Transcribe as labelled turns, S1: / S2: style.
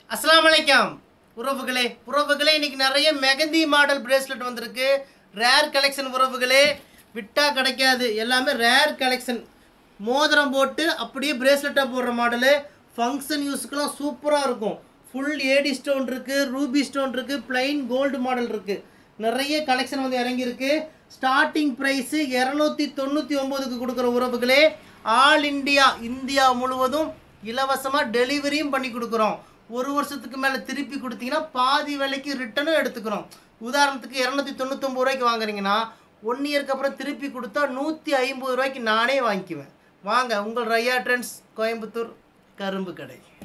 S1: அஸ்ஸலாமு அலைக்கும் உறவுகளே உறவுகளே இன்னைக்கு நிறைய மெகந்தி மாடல் பிரேஸ்லெட் வந்திருக்கு ரேர் கலெக்ஷன் உறவுகளே விட்டா கிடைக்காது எல்லாமே ரேர் கலெக்ஷன் மோதிரம் போட்டு அப்படியே பிரேஸ்லெட்டாக போடுற மாடலு ஃபங்க்ஷன் யூஸ்க்குலாம் சூப்பராக இருக்கும் ஃபுல் ஏடி ஸ்டோன் இருக்குது ரூபி ஸ்டோன் இருக்குது plain கோல்டு மாடல் இருக்குது நிறைய கலெக்ஷன் வந்து இறங்கியிருக்கு ஸ்டார்டிங் ப்ரைஸு இரநூத்தி தொண்ணூற்றி ஒம்போதுக்கு கொடுக்குற உறவுகளே ஆல் இந்தியா இந்தியா முழுவதும் இலவசமாக டெலிவரியும் பண்ணி கொடுக்குறோம் ஒரு வருஷத்துக்கு மேலே திருப்பி கொடுத்தீங்கன்னா பாதி விலைக்கு ரிட்டனும் எடுத்துக்கிறோம் உதாரணத்துக்கு இரநூத்தி தொண்ணூத்தொம்பது ரூபாய்க்கு வாங்குறீங்கன்னா ஒன் இயர்க்கு அப்புறம் திருப்பி கொடுத்தா நூற்றி ஐம்பது ரூபாய்க்கு நானே வாங்கிக்குவேன் வாங்க உங்கள் ரையா ட்ரெண்ட்ஸ் கோயம்புத்தூர் கரும்பு கடை